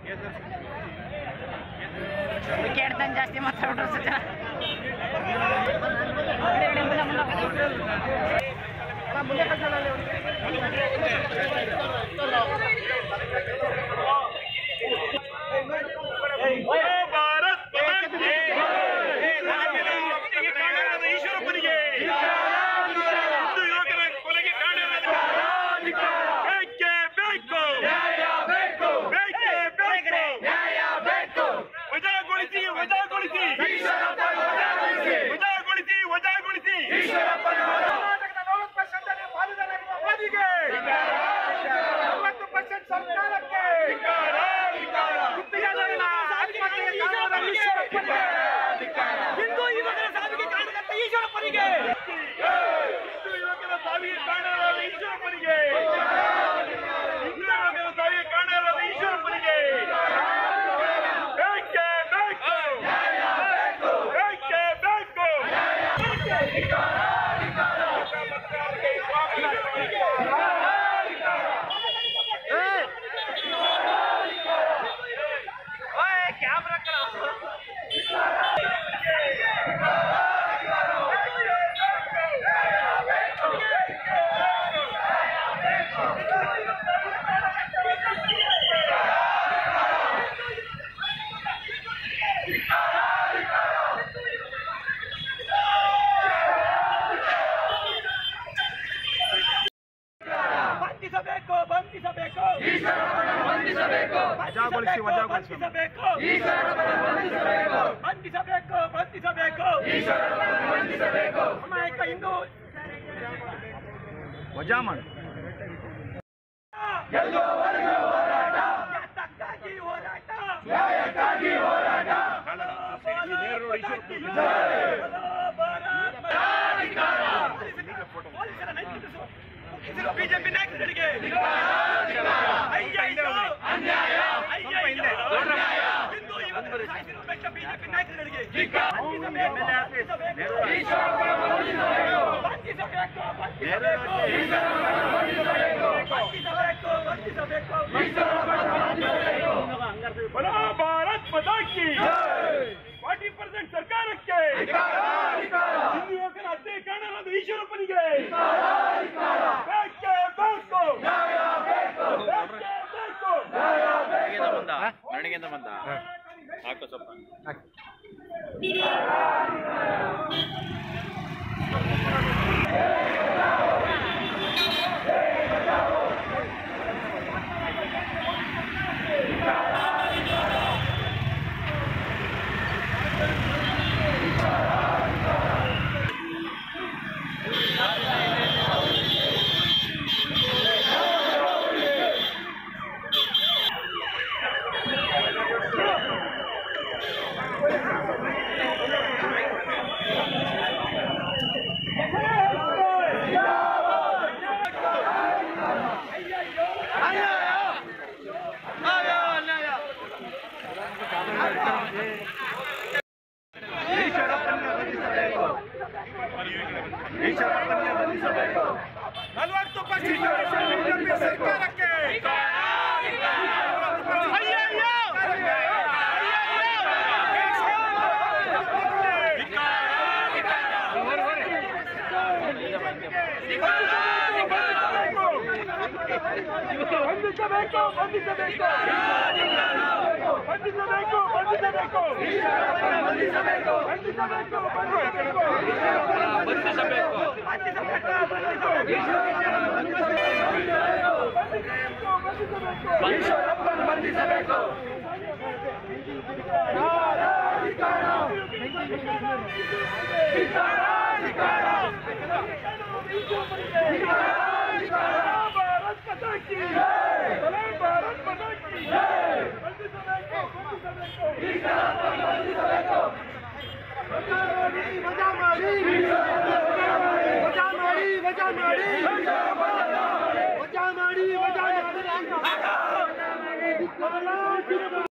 ಕೇಳ್ತಾನೆ ಜಾಸ್ತಿ ಮಾತಾಡ್ಬಿಟ್ರು ಸಜ್ಜನ ಭಾರತ್ ಮಾತೆ ಹತ್ಯೆಗೆ ಕಾರಣರಾದ ಈಶ್ವರಪ್ಪನಿಗೆ ಹಿಂದೂ ಯುವಕರ ಕೊಲೆಗೆ ಕಾರಣರಾದ ಬೇಕೇ ಬೇಕು ಬೇಕೇ ಬೇಕು ವಜಾಗೊಳಿಸಿ ವಜಾಗೊಳಿಸಿ ವಜಾಗೊಳಿಸಿ ವಜಾಗೊಳಿಸಿ ಕರ್ನಾಟಕದ ನಲವತ್ತು ಪರ್ಸೆಂಟ್ ಪಾಲುದಾರರಾಗಿರುವ ಮೋದಿಗೆ ನಲವತ್ತು ಪರ್ಸೆಂಟ್ ಸರ್ಕಾರಕ್ಕೆ ಗುತ್ತಿಗೆದಾರನ ಆತ್ಮಹತ್ಯೆಗೆ ಕಾರಣರಾದ ಈಶ್ವರಪ್ಪನಿಗೆ ಹಿಂದೂ ಯುವಕರ ಸಾವಿಗೆ ಕಾರಣರಾದ ಈಶ್ವರಪ್ಪನಿಗೆ ಹಿಂದೂ ಯುವಕರ ಸಾವಿಗೆ ಕಾರಣರಾದ ಈಶ್ವರಪ್ಪನಿಗೆ ಹಿಂದೂ ಯುವಕರ ಸಾವಿಗೆ ಕಾರಣರಾದ ಈಶ್ವರಪ್ಪನಿಗೆ ಬೇಕೇ ಬೇಕು ಬೇಕೇ ಬೇಕು ಬಂಧಿಸಬೇಕು ಬಂಧಿಸಬೇಕು ವಜಾಗೊಳಿಸಿ ವಜಾಗೊಳಿಸಿ ಬಂಧಿಸಬೇಕು ಬಂಧಿಸಬೇಕು ಬಂಧಿಸಬೇಕು ಅಮಾಯಕ ಹಿಂದೂ ವಜಾ ಮಾಡು ನ್ಯಾಯಕ್ಕಾಗಿ ಹೋರಾಟ ನ್ಯಾಯಕ್ಕಾಗಿ ಹೋರಾಟ ಪೊಲೀಸರ ನೈತಿಕ ಮುಖ್ಯಸ್ಥರು ಬಿಜೆಪಿ ನಾಯಕರಿಗೆ ಅಯ್ಯಯ್ಯೋ ಅಯ್ಯಯ್ಯೋ ಹಿಂದೂ ಯುವಕರು ಸಾಯಿಸಿರುವ ಬೆಟ್ಟ ಬಿಜೆಪಿ ನಾಯಕರಿಗೆ ಬಂಧಿಸಬೇಕು ಬಂಧಿಸಬೇಕು ಬಂಧಿಸಬೇಕು ಬಂಧಿಸಬೇಕು ಬಲೋ ಭಾರತ್ ಪದಾಕಿ ಫಾರ್ಟಿ ಪರ್ಸೆಂಟ್ ಸರ್ಕಾರಕ್ಕೆ ಹಿಂದೂ ಯುವಕರ ಹತ್ಯೆ ಕಾರಣರಾದ ಈಶ್ವರಪ್ಪನಿಗೆ ಬೇಕೇ ಬೇಕು ಬೇಕೇ ಬೇಕು ಬಂದ ನನಗಿಂತ ಬಂದ ಹಾಕೋ ಸ್ವಲ್ಪ ನಲವತ್ತು ಪರ್ಸೆಂಟ್ ಬಿಜೆಪಿ ಸರ್ಕಾರಕ್ಕೆ ಅಯ್ಯಯ್ಯೋ! ಬಂಧಿಸಬೇಕು ಬಂಧಿಸಬೇಕು ಬಂಧಿಸಬೇಕು ಬಂಧಿಸಬೇಕು ಬಂಧಿಸಬೇಕು ಬಂಧಿಸಬೇಕು ಬಂಧಿಸಬೇಕು ಈಶ್ವರಪ್ಪನ ಬಂಧಿಸಬೇಕು ಭಾರತ್ ಪಟಾಕಿ ಭಾರತ್ ಪಟಾಕಿ ಬಂಧಿಸಬೇಕು ಬಂಧಿಸಬೇಕು